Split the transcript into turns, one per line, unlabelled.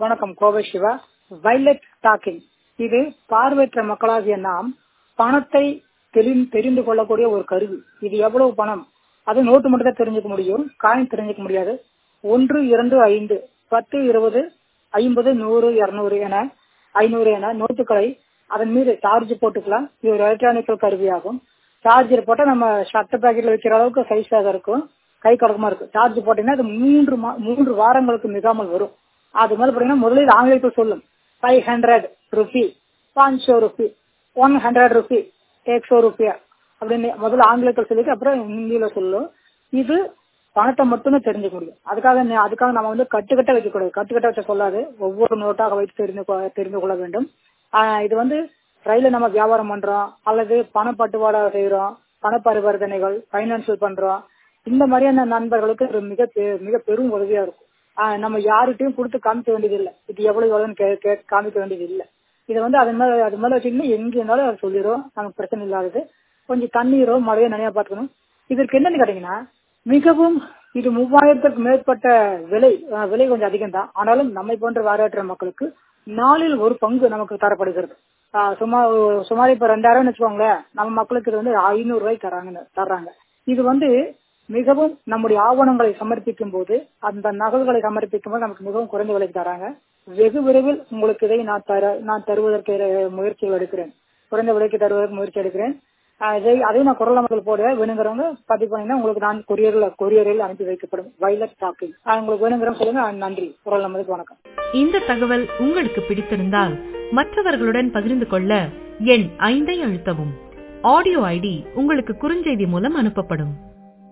வணக்கம் Kovai Siva violet docking இது பார்வையற்ற மக்களாகிய நாம் பணத்தை தெரி- தெரிந்து கொள்ளக்கூடிய ஒரு கருவி இது எவ்வளவு பணம் அது நோட்டு மட்டும் தான் தெரிஞ்சுக்க முடியும் காயின் தெரிஞ்சுக்க முடியாது ஒன்று இரண்டு ஐந்து பத்து இருபது ஐம்பது நூறு இருநூறு என ஐநூறு என நோட்டுகளை அதன் மீது சார்ஜ் போட்டுக்கலாம் இது ஒரு எலக்ட்ரானிக்கல் கருவியாகும் சார்ஜர் போட்டா நம்ம ஷர்ட் பாக்கெட்ல வைக்கிற அளவுக்கு சைஸாக இருக்கும் கை கடக்கமா இருக்கும் சார்ஜ் போட்டீங்கன்னா அது மூன்று மா- மூன்று வாரங்களுக்கு மிகாமல் வரும் அது மேல பாத்தீங்கன்னா முதலில் ஆங்கிலத்தில் சொல்லும் ஃபைவ் ஹண்ட்ரட் ருபி பாஞ்சோ ருபி ஒன் ஹண்ட்ரட் ருபி எக்ஸோ ருபியா அப்படின்னு முதல்ல ஆங்கிலத்தில் சொல்லிட்டு அப்புறம் ஹிந்தியில சொல்லும் இது பணத்தை மட்டுமே தெரிஞ்சுக்க முடியும் அதுக்காக நி- அதுக்காக நம்ம வந்து கட்டுக்கட்ட வைக்கக்கூடாது கட்டுக்கட்ட வச்ச சொல்லாது ஒவ்வொரு நோட்டாக வைத்து தெரிந்து கொ- தெரிந்து கொள்ள வேண்டும் ஆஹ் இது வந்து ரயில நம்ம வியாபாரம் பண்றோம் அல்லது பண பட்டுவாடா செய்யறோம் பண பரிவர்த்தனைகள் பைனான்சியல் பண்றோம் இந்த மாதிரியான நண்பர்களுக்கு இது மிக பெ- மிக பெரும் உதவியா இருக்கும் ஆஹ் நம்ம யாருகிட்டயும் கொடுத்து காமிக்க வேண்டியது இல்லை இது எவ்வளவு எவ்வளவுன்னு கே- கே- காமிக்க வேண்டியது இல்லை இதை வந்து அது மேல அது மேல வச்சுக்கிட்டு எங்க இருந்தாலும் அது சொல்லிடும் நமக்கு பிரச்சனை இல்லாதது கொஞ்சம் தண்ணீரோ மழையோ நிறைய பார்த்துக்கணும் இதற்கு என்னன்னு கேட்டீங்கன்னா மிகவும் இது மூவாயிரத்துக்கு மேற்பட்ட விலை ஆஹ் விலை கொஞ்சம் அதிகம் தான் ஆனாலும் நம்மை போன்ற வாராற்ற மக்களுக்கு நாளில் ஒரு பங்கு நமக்கு தரப்படுகிறது ஆஹ் சுமார் சுமார் இப்ப ரெண்டாயிரம் வச்சுக்கோங்களேன் நம்ம மக்களுக்கு இது வந்து ஐநூறு ரூபாய் தராங்க தர்றாங்க இது வந்து மிகவும் நம்முடைய ஆவணங்களை சமர்ப்பிக்கும் போது அந்த நகல்களை சமர்ப்பிக்கும் போது நமக்கு மிகவும் குறைந்த விலைக்கு தராங்க வெகு விரைவில் உங்களுக்கு இதை நான் தர நான் தருவதற்கு முயற்சிகள் எடுக்கிறேன் குறைந்த விலைக்கு தருவதற்கு முயற்சி எடுக்கிறேன் ஆஹ் இதை அதையும் நான் குரல் மக்கள் போட வேணுங்கிறவங்க பதிவு பண்ணீங்கன்னா உங்களுக்கு நான் கொரியர்ல கொரியரில் அனுப்பி வைக்கப்படும் வைலட் டாக்கிங் உங்களுக்கு வேணுங்கிறவங்க சொல்லுங்க ஆஹ் நன்றி குரல் நம்மளுக்கு வணக்கம்
இந்த தகவல் உங்களுக்கு பிடித்திருந்தால் மற்றவர்களுடன் பகிர்ந்து கொள்ள எண் ஐந்தை அழுத்தவும் ஆடியோ ஐடி உங்களுக்கு குறுஞ்செய்தி மூலம் அனுப்பப்படும்